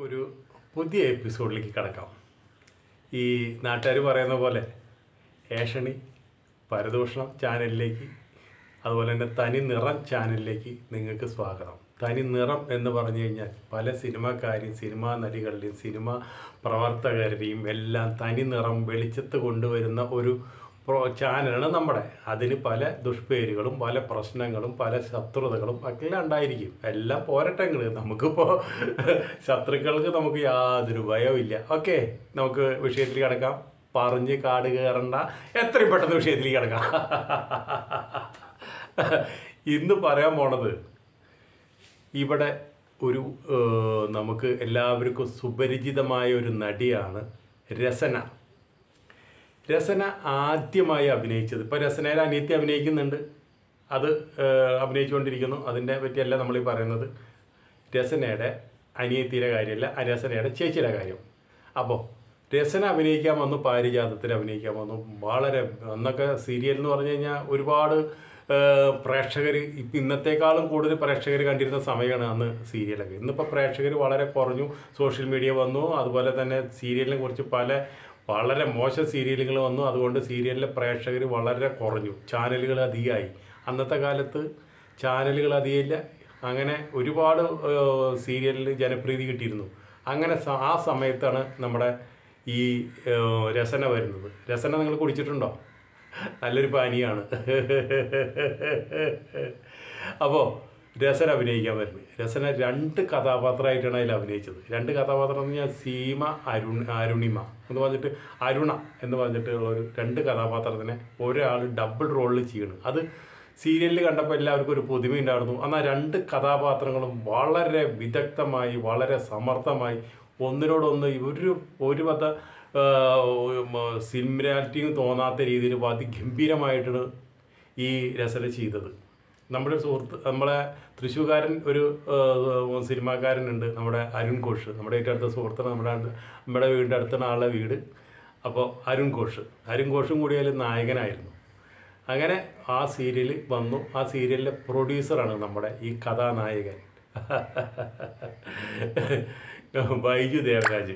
നമുക്കൊരു പുതിയ എപ്പിസോഡിലേക്ക് കിടക്കാം ഈ നാട്ടുകാർ പറയുന്ന പോലെ ഏഷണി പരദൂഷണം ചാനലിലേക്ക് അതുപോലെ തന്നെ തനി നിറം ചാനലിലേക്ക് നിങ്ങൾക്ക് സ്വാഗതം തനി നിറം എന്ന് പറഞ്ഞു കഴിഞ്ഞാൽ പല സിനിമാക്കാരെയും സിനിമാ നടികളുടെയും സിനിമാ പ്രവർത്തകരുടെയും എല്ലാം തനി നിറം വെളിച്ചത്ത് കൊണ്ടുവരുന്ന ഒരു പ്രോ ചാനലാണ് നമ്മുടെ അതിന് പല ദുഷ്പേരുകളും പല പ്രശ്നങ്ങളും പല ശത്രുതകളും ഒക്കെ ഉണ്ടായിരിക്കും എല്ലാം പോരട്ടങ്ങൾ നമുക്കിപ്പോൾ ശത്രുക്കൾക്ക് നമുക്ക് യാതൊരു ഭയവുമില്ല ഓക്കെ നമുക്ക് വിഷയത്തിൽ കിടക്കാം പറഞ്ഞ് കാട് കയറണ്ട എത്രയും പെട്ടെന്ന് വിഷയത്തിലേക്ക് കിടക്കാം ഇന്ന് പറയാൻ പോണത് ഇവിടെ ഒരു ഏഹ്, നമുക്ക് എല്ലാവർക്കും സുപരിചിതമായ ഒരു നടിയാണ് രസന രസന ആദ്യമായി അഭിനയിച്ചത് ഇപ്പോൾ രസനയിൽ അനിയത്തി അഭിനയിക്കുന്നുണ്ട് അത് ഏഹ്, അഭിനയിച്ചുകൊണ്ടിരിക്കുന്നു അതിൻ്റെ പറ്റിയല്ല നമ്മൾ ഈ പറയുന്നത് രസനയുടെ അനിയത്തിയുടെ കാര്യമല്ല ആ രസനയുടെ ചേച്ചിയുടെ കാര്യം അപ്പോൾ രസന അഭിനയിക്കാൻ വന്നു പാരിജാതത്തിൽ അഭിനയിക്കാൻ വന്നു വളരെ അന്നൊക്കെ സീരിയൽ എന്ന് പറഞ്ഞു കഴിഞ്ഞാൽ ഒരുപാട് പ്രേക്ഷകർ ഇപ്പം ഇന്നത്തെക്കാളും കൂടുതൽ പ്രേക്ഷകർ കണ്ടിരുന്ന സമയമാണ് അന്ന് സീരിയലൊക്കെ ഇന്നിപ്പോൾ പ്രേക്ഷകർ വളരെ കുറഞ്ഞു സോഷ്യൽ മീഡിയ വന്നു അതുപോലെ തന്നെ സീരിയലിനെ കുറിച്ച് പല വളരെ മോശം സീരിയലുകൾ വന്നു അതുകൊണ്ട് സീരിയലിലെ പ്രേക്ഷകർ വളരെ കുറഞ്ഞു ചാനലുകൾ അധികമായി അന്നത്തെ കാലത്ത് ചാനലുകൾ അധികമില്ല അങ്ങനെ ഒരുപാട് സീരിയലിൽ ജനപ്രീതി കിട്ടിയിരുന്നു അങ്ങനെ സ- ആ സമയത്താണ് നമ്മുടെ ഈ ഏഹ്, രസന വരുന്നത് രസന നിങ്ങൾ കുടിച്ചിട്ടുണ്ടോ നല്ലൊരു പാനീയാണ് അപ്പോൾ രസന അഭിനയിക്കാൻ വരുന്നത് രസന രണ്ട് കഥാപാത്രമായിട്ടാണ് അതിൽ അഭിനയിച്ചത് രണ്ട് കഥാപാത്രം എന്ന് പറഞ്ഞാൽ സീമ അരുൺ അരുണിമ എന്ന് പറഞ്ഞിട്ട് അരുണ എന്ന് പറഞ്ഞിട്ടുള്ള ഒരു രണ്ട് കഥാപാത്രത്തിനെ ഒരാൾ ഡബിൾ റോളിൽ ചെയ്യണം അത് സീരിയലിൽ കണ്ടപ്പോൾ എല്ലാവർക്കും ഒരു പുതുമയുണ്ടായിരുന്നു എന്നാൽ രണ്ട് കഥാപാത്രങ്ങളും വളരെ വിദഗ്ധമായി വളരെ സമർത്ഥമായി ഒന്നിനോടൊന്ന് ഒരു ഒരു പത്ത സിമിലാരിറ്റിയും തോന്നാത്ത രീതിയിൽ അതിഗംഭീരമായിട്ടാണ് ഈ രസന ചെയ്തത് നമ്മുടെ ഒരു സുഹൃത്ത് നമ്മളെ തൃശ്ശൂർക്കാരൻ ഒരു ആ, സിനിമാക്കാരനുണ്ട് നമ്മുടെ അരുൺ ഘോഷ് നമ്മുടെ ഏറ്റവും അടുത്ത സുഹൃത്താണ് നമ്മുടെ അടുത്ത് നമ്മുടെ വീടിൻ്റെ അടുത്താണ് ആളുടെ വീട് അപ്പോൾ അരുൺ ഘോഷ് അരുൺ ഘോഷും കൂടി അതിൽ നായകനായിരുന്നു അങ്ങനെ ആ സീരിയൽ വന്നു ആ സീരിയലിലെ പ്രൊഡ്യൂസറാണ് നമ്മുടെ ഈ കഥാനായകൻ ബൈജു ദേവരാജ്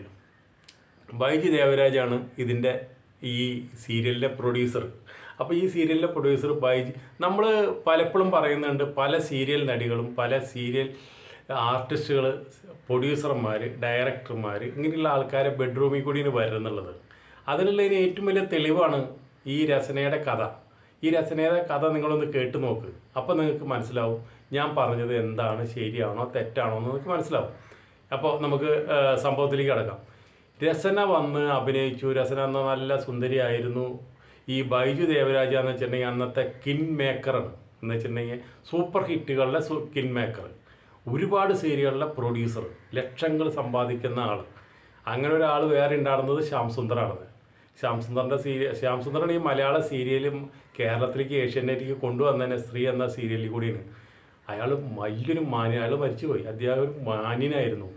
ബൈജു ദേവരാജാണ് ഇതിൻ്റെ ഈ സീരിയലിൻ്റെ പ്രൊഡ്യൂസർ അപ്പോൾ ഈ സീരിയലിൻ്റെ പ്രൊഡ്യൂസർ ബൈജു നമ്മൾ പലപ്പോഴും പറയുന്നുണ്ട് പല സീരിയൽ നടികളും പല സീരിയൽ ആർട്ടിസ്റ്റുകൾ പ്രൊഡ്യൂസർമാർ ഡയറക്ടർമാർ ഇങ്ങനെയുള്ള ആൾക്കാരെ ബെഡ്റൂമിൽ കൂടിയാണ് വരുന്നുള്ളത് അതിനുള്ളതിന് ഏറ്റവും വലിയ തെളിവാണ് ഈ രചനയുടെ കഥ ഈ രചനയുടെ കഥ നിങ്ങളൊന്ന് കേട്ട് നോക്ക് അപ്പോൾ നിങ്ങൾക്ക് മനസ്സിലാവും ഞാൻ പറഞ്ഞത് എന്താണ് ശരിയാണോ തെറ്റാണോ എന്ന് നിങ്ങൾക്ക് മനസ്സിലാവും അപ്പോൾ നമുക്ക് ആ, സംഭവത്തിലേക്ക് കിടക്കാം രസന വന്ന് അഭിനയിച്ചു രസന എന്ന നല്ല സുന്ദരിയായിരുന്നു ഈ ബൈജു ദേവരാജ എന്ന് വെച്ചിട്ടുണ്ടെങ്കിൽ അന്നത്തെ കിൻ മേക്കറാണ് എന്ന് വെച്ചിട്ടുണ്ടെങ്കിൽ സൂപ്പർ ഹിറ്റുകളുടെ സു കിൻ മേക്കർ ഒരുപാട് സീരിയലുകളുടെ പ്രൊഡ്യൂസർ ലക്ഷങ്ങൾ സമ്പാദിക്കുന്ന ആൾ അങ്ങനെ ഒരാൾ വേറെ ഉണ്ടായിരുന്നത് ശ്യാം സുന്ദറാണ് ശ്യാം സുന്ദറിൻ്റെ സീരിയൽ ശ്യാം സുന്ദറാണ് ഈ മലയാള സീരിയലും കേരളത്തിലേക്ക് ഏഷ്യാനെറ്റിലേക്ക് കൊണ്ടുവന്നതിനെ സ്ത്രീ എന്ന സീരിയലിൽ കൂടിയാണ് അയാൾ വലിയൊരു മാന്യ അയാൾ മരിച്ചുപോയി അദ്ദേഹം ഒരു മാന്യനായിരുന്നു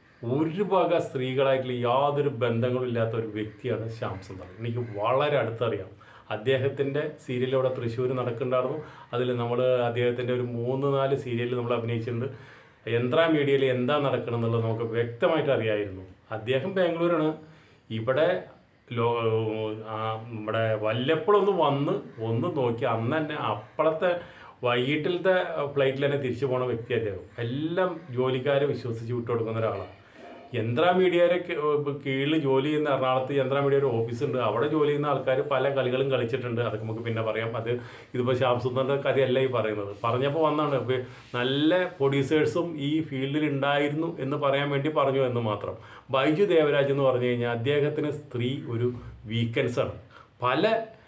ഒരു വക സ്ത്രീകളായിട്ടുള്ള യാതൊരു ബന്ധങ്ങളും ഇല്ലാത്ത ഒരു വ്യക്തിയാണ് ശ്യാം സുന്ദർ എനിക്ക് വളരെ അടുത്തറിയാം അദ്ദേഹത്തിൻ്റെ സീരിയൽ ഇവിടെ തൃശ്ശൂർ നടക്കുന്നുണ്ടായിരുന്നു അതിൽ നമ്മൾ അദ്ദേഹത്തിൻ്റെ ഒരു മൂന്ന് നാല് സീരിയലിൽ നമ്മൾ അഭിനയിച്ചിട്ടുണ്ട് യന്ത്ര മീഡിയയിൽ എന്താ നടക്കണം എന്നുള്ളത് നമുക്ക് വ്യക്തമായിട്ട് അറിയായിരുന്നു അദ്ദേഹം ബാംഗ്ലൂരാണ് ഇവിടെ ലോ ആ നമ്മുടെ വല്ലപ്പോഴൊന്ന് വന്ന് ഒന്ന് നോക്കി അന്ന് തന്നെ അപ്പോഴത്തെ വൈകിട്ടിലത്തെ ഫ്ലൈറ്റിൽ തന്നെ തിരിച്ചു പോണ വ്യക്തി അദ്ദേഹം എല്ലാം ജോലിക്കാരെ വിശ്വസിച്ച് വിട്ടുകൊടുക്കുന്ന ഒരാളാണ് യന്ത്ര മീഡിയയുടെ കീഴിൽ ജോലി ചെയ്യുന്ന എറണാകുളത്ത് യന്ത്ര മീഡിയ ഒരു ഓഫീസുണ്ട് അവിടെ ജോലി ചെയ്യുന്ന ആൾക്കാർ പല കളികളും കളിച്ചിട്ടുണ്ട് അതൊക്കെ നമുക്ക് പിന്നെ പറയാം അത് ഇതിപ്പോൾ ശ്യാം സുന്ദറിൻ്റെ കഥയല്ല ഈ പറയുന്നത് പറഞ്ഞപ്പോൾ വന്നാണ് ഇപ്പൊ നല്ല പ്രൊഡ്യൂസേഴ്സും ഈ ഫീൽഡിൽ ഉണ്ടായിരുന്നു എന്ന് പറയാൻ വേണ്ടി പറഞ്ഞു എന്ന് മാത്രം ബൈജു ദേവരാജ് എന്ന് പറഞ്ഞു കഴിഞ്ഞാൽ അദ്ദേഹത്തിന് സ്ത്രീ ഒരു വീക്കെൻഡ്സാണ് പല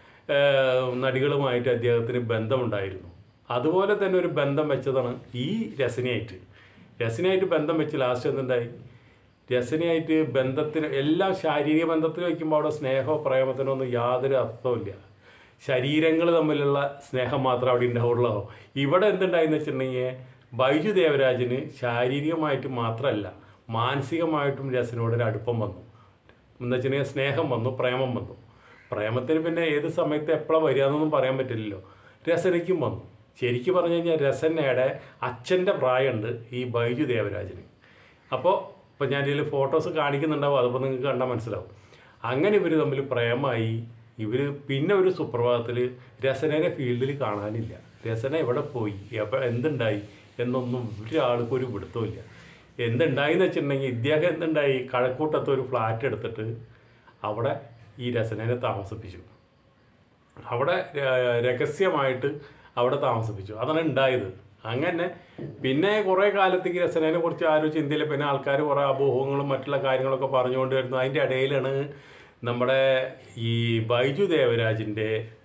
ഏഹ്, നടികളുമായിട്ട് അദ്ദേഹത്തിന് ബന്ധമുണ്ടായിരുന്നു അതുപോലെ തന്നെ ഒരു ബന്ധം വെച്ചതാണ് ഈ രസനയായിട്ട് രസനയായിട്ട് ബന്ധം വെച്ച് ലാസ്റ്റ് എന്തുണ്ടായി രസനയായിട്ട് ബന്ധത്തിന് എല്ലാം ശാരീരിക ബന്ധത്തിൽ വയ്ക്കുമ്പോൾ അവിടെ സ്നേഹമോ പ്രേമത്തിനോ ഒന്നും യാതൊരു അർത്ഥമില്ല ശരീരങ്ങൾ തമ്മിലുള്ള സ്നേഹം മാത്രമേ അവിടെ ഉണ്ടാവുള്ളൂ ഇവിടെ എന്തുണ്ടായെന്ന് വെച്ചിട്ടുണ്ടെങ്കിൽ ബൈജു ദേവരാജന് ശാരീരികമായിട്ട് മാത്രമല്ല മാനസികമായിട്ടും രസനോടൊരു അടുപ്പം വന്നു എന്ന് വെച്ചിട്ടുണ്ടെങ്കിൽ സ്നേഹം വന്നു പ്രേമം വന്നു പ്രേമത്തിന് പിന്നെ ഏത് സമയത്ത് എപ്പോഴാണ് വരിക എന്നൊന്നും പറയാൻ പറ്റില്ലല്ലോ രസനയ്ക്കും വന്നു ശരിക്കും പറഞ്ഞു കഴിഞ്ഞാൽ രസനയുടെ അച്ഛൻ്റെ പ്രായമുണ്ട് ഈ ബൈജു ദേവരാജന് അപ്പോൾ അപ്പോൾ ഞാൻ ഇതിൽ ഫോട്ടോസ് കാണിക്കുന്നുണ്ടാവും അതിപ്പോൾ നിങ്ങൾക്ക് കണ്ടാൽ മനസ്സിലാവും അങ്ങനെ ഇവർ തമ്മിൽ പ്രേമമായി ഇവർ പിന്നെ ഒരു സുപ്രഭാതത്തിൽ രസനേനെ ഫീൽഡിൽ കാണാനില്ല രസന എവിടെ പോയി എപ്പോൾ എന്തുണ്ടായി എന്നൊന്നും ഒരാൾക്കും ഒരു പിടുത്തമില്ല എന്തുണ്ടായി എന്ന് വെച്ചിട്ടുണ്ടെങ്കിൽ ഇദ്ദേഹം എന്തുണ്ടായി കഴക്കൂട്ടത്ത് ഒരു ഫ്ലാറ്റ് എടുത്തിട്ട് അവിടെ ഈ രസനേനെ താമസിപ്പിച്ചു അവിടെ ര- രഹസ്യമായിട്ട് അവിടെ താമസിപ്പിച്ചു അതാണ് ഉണ്ടായത് അങ്ങനെ പിന്നെ കുറേ കാലത്തേക്ക് രസനേനെ കുറിച്ച് ആരും ചിന്തയില്ല പിന്നെ ആൾക്കാർ കുറേ അഭൂഹങ്ങളും മറ്റുള്ള കാര്യങ്ങളൊക്കെ പറഞ്ഞുകൊണ്ട് വരുന്നു അതിൻ്റെ ഇടയിലാണ് നമ്മുടെ ഈ ബൈജു ദേവരാജിൻ്റെ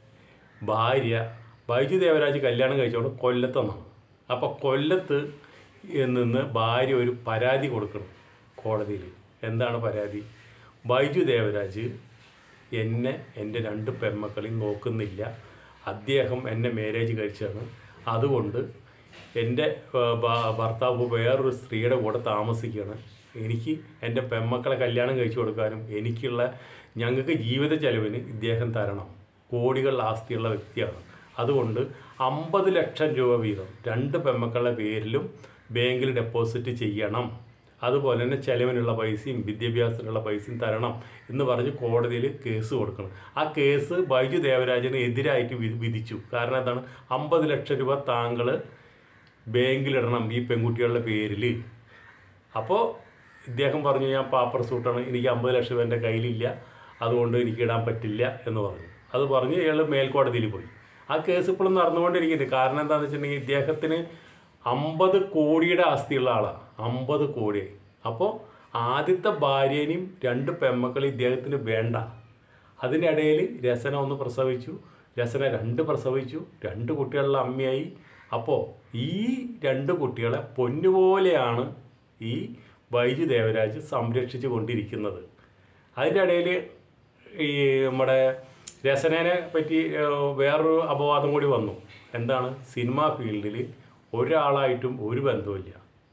ഭാര്യ ബൈജു ദേവരാജ് കല്യാണം കഴിച്ചുകൊണ്ട് കൊല്ലത്തെന്നാണ് അപ്പോൾ കൊല്ലത്ത് നിന്ന് ഭാര്യ ഒരു പരാതി കൊടുക്കണം കോടതിയിൽ എന്താണ് പരാതി ബൈജു ദേവരാജ് എന്നെ എൻ്റെ രണ്ട് പെൺമക്കളെയും നോക്കുന്നില്ല അദ്ദേഹം എന്നെ മാരേജ് കഴിച്ചാണ് അതുകൊണ്ട് എൻ്റെ ആ, ഭ- ഭർത്താവ് വേറൊരു സ്ത്രീയുടെ കൂടെ താമസിക്കുകയാണ് എനിക്ക് എൻ്റെ പെൺമക്കളെ കല്യാണം കഴിച്ചു കൊടുക്കാനും എനിക്കുള്ള ഞങ്ങൾക്ക് ജീവിത ചെലവിന് ഇദ്ദേഹം തരണം കോടികൾ ആസ്തിയുള്ള വ്യക്തിയാണ് അതുകൊണ്ട് അമ്പത് ലക്ഷം രൂപ വീതം രണ്ട് പെൺമക്കളുടെ പേരിലും ബാങ്കിൽ ഡെപ്പോസിറ്റ് ചെയ്യണം അതുപോലെ തന്നെ ചെലവിനുള്ള പൈസയും വിദ്യാഭ്യാസത്തിനുള്ള പൈസയും തരണം എന്ന് പറഞ്ഞ് കോടതിയിൽ കേസ് കൊടുക്കണം ആ കേസ് ബൈജു ദേവരാജന് എതിരായിട്ട് വി- വിധിച്ചു കാരണം എന്താണ് അമ്പത് ലക്ഷം രൂപ താങ്കൾ ബാങ്കിലിടണം ഈ പെൺകുട്ടികളുടെ പേരിൽ അപ്പോൾ ഇദ്ദേഹം പറഞ്ഞു ഞാൻ പാപ്പർ സൂട്ടാണ് എനിക്ക് അമ്പത് ലക്ഷം രൂപ എൻ്റെ കയ്യിലില്ല അതുകൊണ്ട് എനിക്ക് ഇടാൻ പറ്റില്ല എന്ന് പറഞ്ഞു അത് പറഞ്ഞ് ഇയാൾ മേൽക്കോടതിയിൽ പോയി ആ കേസ് ഇപ്പോഴും നടന്നുകൊണ്ടിരിക്കുന്നുണ്ട് കാരണം എന്താണെന്ന് വെച്ചിട്ടുണ്ടെങ്കിൽ ഇദ്ദേഹത്തിന് അമ്പത് കോടിയുടെ ആസ്തിയുള്ള ആളാണ് അമ്പത് കോടി അപ്പോൾ ആദ്യത്തെ ഭാര്യേനെയും രണ്ട് പെമ്മക്കളെ ഇദ്ദേഹത്തിന് വേണ്ട അതിനിടയിൽ രസന ഒന്ന് പ്രസവിച്ചു രസന രണ്ട് പ്രസവിച്ചു രണ്ട് കുട്ടികളുടെ അമ്മയായി അപ്പോൾ ഈ രണ്ട് കുട്ടികളെ പൊന്നുപോലെയാണ് ഈ ബൈജു ദേവരാജ് സംരക്ഷിച്ചു കൊണ്ടിരിക്കുന്നത് അതിൻ്റെ ഇടയിൽ ഈ നമ്മുടെ രസനേനെ പറ്റി ഏഹ്, വേറൊരു അപവാദം കൂടി വന്നു എന്താണ് സിനിമാ ഫീൽഡിൽ ഒരാളായിട്ടും ഒരു ബന്ധവുമില്ല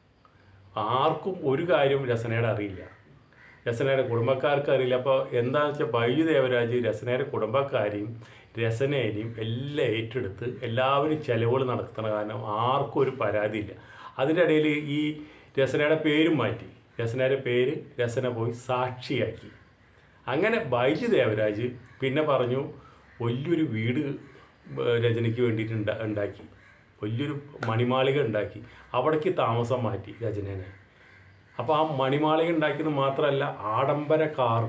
ആർക്കും ഒരു കാര്യവും രസനയുടെ അറിയില്ല രസനയുടെ കുടുംബക്കാർക്ക് അറിയില്ല അപ്പോൾ എന്താണെന്ന് വെച്ചാൽ ബൈജു ദേവരാജ് രസനയുടെ കുടുംബക്കാരെയും രസനേനെയും എല്ലാം ഏറ്റെടുത്ത് എല്ലാവരും ചെലവുകൾ നടത്തുന്ന കാരണം ആർക്കും ഒരു പരാതിയില്ല അതിൻ്റെ ഇടയിൽ ഈ രസനയുടെ പേരും മാറ്റി രസനയുടെ പേര് രസന പോയി സാക്ഷിയാക്കി അങ്ങനെ ബൈജു ദേവരാജ് പിന്നെ പറഞ്ഞു വലിയൊരു വീട് ഏർ രചനയ്ക്ക് വേണ്ടിയിട്ട് ഉണ്ടാ ഉണ്ടാക്കി വലിയൊരു മണിമാളിക ഉണ്ടാക്കി അവിടേക്ക് താമസം മാറ്റി രചനേനെ അപ്പോൾ ആ മണിമാളിക ഉണ്ടാക്കിയത് മാത്രമല്ല ആഡംബര കാർ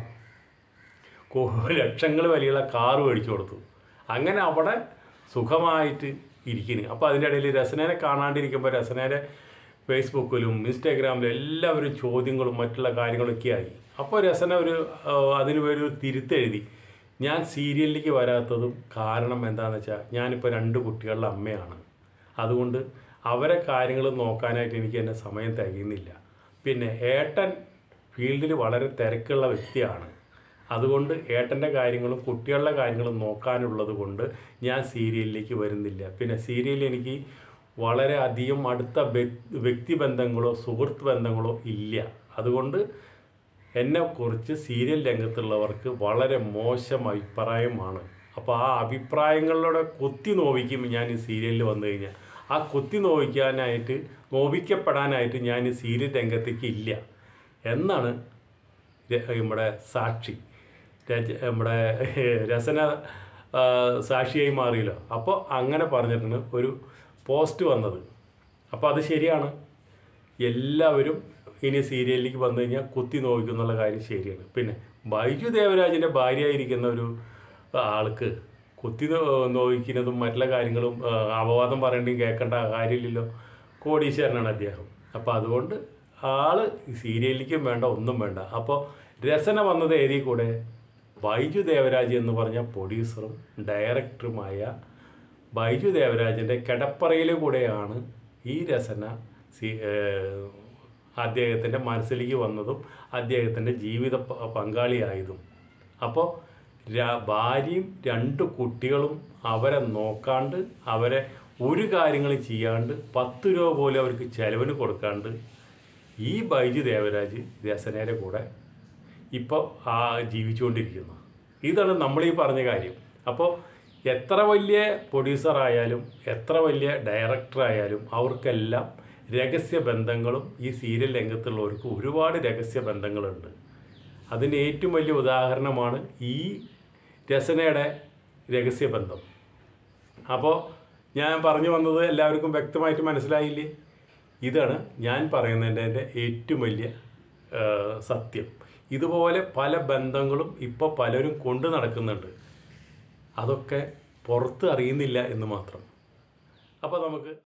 ലക്ഷങ്ങൾ വിലയുള്ള കാറ് മേടിച്ചു കൊടുത്തു അങ്ങനെ അവിടെ സുഖമായിട്ട് ഇരിക്കുന്നു അപ്പോൾ അതിൻ്റെ ഇടയിൽ രസനേനെ കാണാണ്ടിരിക്കുമ്പോൾ രസനേനെ ഫേസ്ബുക്കിലും ഇൻസ്റ്റാഗ്രാമിലും എല്ലാവരും ചോദ്യങ്ങളും മറ്റുള്ള കാര്യങ്ങളൊക്കെ ആയി അപ്പോൾ രസന ഒരു ആ, അതിന് ഒരു തിരുത്തെഴുതി ഞാൻ സീരിയലിലേക്ക് വരാത്തതും കാരണം എന്താണെന്ന് വെച്ചാൽ ഞാനിപ്പോൾ രണ്ട് കുട്ടികളുടെ അമ്മയാണ് അതുകൊണ്ട് അവരെ കാര്യങ്ങൾ നോക്കാനായിട്ട് എനിക്ക് എൻ്റെ സമയം തികയുന്നില്ല പിന്നെ ഏട്ടൻ ഫീൽഡിൽ വളരെ തിരക്കുള്ള വ്യക്തിയാണ് അതുകൊണ്ട് ഏട്ടൻ്റെ കാര്യങ്ങളും കുട്ടികളുടെ കാര്യങ്ങളും നോക്കാനുള്ളത് കൊണ്ട് ഞാൻ സീരിയലിലേക്ക് വരുന്നില്ല പിന്നെ സീരിയലിൽ എനിക്ക് വളരെ അധികം അടുത്ത വ്യ- വ്യക്തിബന്ധങ്ങളോ സുഹൃത്ത് ബന്ധങ്ങളോ ഇല്ല അതുകൊണ്ട് എന്നെക്കുറിച്ച് സീരിയൽ രംഗത്തുള്ളവർക്ക് വളരെ മോശം അഭിപ്രായമാണ് അപ്പോൾ ആ അഭിപ്രായങ്ങളിലൂടെ കുത്തി നോവിക്കും ഞാൻ ഈ സീരിയലിൽ വന്നു കഴിഞ്ഞാൽ ആ കുത്തി നോവിക്കാനായിട്ട് നോവിക്കപ്പെടാനായിട്ട് ഞാൻ ഈ സീരിയൽ രംഗത്തേക്ക് ഇല്ല എന്നാണ് ര- നമ്മുടെ സാക്ഷി രജ നമ്മുടെ രസന ആ, സാക്ഷിയായി മാറിയല്ലോ അപ്പോൾ അങ്ങനെ പറഞ്ഞിട്ടാണ് ഒരു പോസ്റ്റ് വന്നത് അപ്പോൾ അത് ശരിയാണ് എല്ലാവരും ഇനി സീരിയലിലേക്ക് വന്നു കഴിഞ്ഞാൽ കുത്തി നോവിക്കും എന്നുള്ള കാര്യം ശരിയാണ് പിന്നെ ബൈജു ദേവരാജിൻ്റെ ഭാര്യയായിരിക്കുന്ന ഒരു ആൾക്ക് കുത്തി നോ- നോവിക്കുന്നതും മറ്റുള്ള കാര്യങ്ങളും ആ, അപവാദം പറയേണ്ടിയും കേൾക്കേണ്ട കാര്യമില്ലല്ലോ കോടീശ്വരനാണ് അദ്ദേഹം അപ്പോൾ അതുകൊണ്ട് ആള് സീരിയലിലേക്കും വേണ്ട ഒന്നും വേണ്ട അപ്പോൾ രസന വന്നത് ഏതിൽ കൂടെ ബൈജു ദേവരാജ് എന്ന് പറഞ്ഞ പ്രൊഡ്യൂസറും ഡയറക്ടറുമായ ബൈജു ദേവരാജൻ്റെ കിടപ്പറയിൽ കൂടെയാണ് ഈ രസന സി ഏഹ് അദ്ദേഹത്തിൻ്റെ മനസ്സിലേക്ക് വന്നതും അദ്ദേഹത്തിൻ്റെ ജീവിത പ- പങ്കാളിയായതും അപ്പോൾ ര- ഭാര്യയും രണ്ട് കുട്ടികളും അവരെ നോക്കാണ്ട് അവരെ ഒരു കാര്യങ്ങളും ചെയ്യാണ്ട് പത്ത് രൂപ പോലും അവർക്ക് ചെലവിന് കൊടുക്കാണ്ട് ഈ ബൈജു ദേവരാജ് രസനയുടെ കൂടെ ഇപ്പോൾ ആ ജീവിച്ചുകൊണ്ടിരിക്കുന്നു ഇതാണ് നമ്മൾ ഈ പറഞ്ഞ കാര്യം അപ്പോൾ എത്ര വലിയ പ്രൊഡ്യൂസർ ആയാലും എത്ര വലിയ ഡയറക്ടർ ആയാലും അവർക്കെല്ലാം രഹസ്യ ബന്ധങ്ങളും ഈ സീരിയൽ രംഗത്തുള്ളവർക്ക് ഒരുപാട് രഹസ്യ ബന്ധങ്ങളുണ്ട് അതിന് ഏറ്റവും വലിയ ഉദാഹരണമാണ് ഈ രചനയുടെ രഹസ്യബന്ധം അപ്പോൾ ഞാൻ പറഞ്ഞു വന്നത് എല്ലാവർക്കും വ്യക്തമായിട്ട് മനസ്സിലായില്ലേ ഇതാണ് ഞാൻ പറയുന്നതിൻ്റെ ഏറ്റവും വലിയ ആ, സത്യം ഇതുപോലെ പല ബന്ധങ്ങളും ഇപ്പോൾ പലരും കൊണ്ടു നടക്കുന്നുണ്ട് അതൊക്കെ പുറത്ത് അറിയുന്നില്ല എന്ന് മാത്രം അപ്പോൾ നമുക്ക്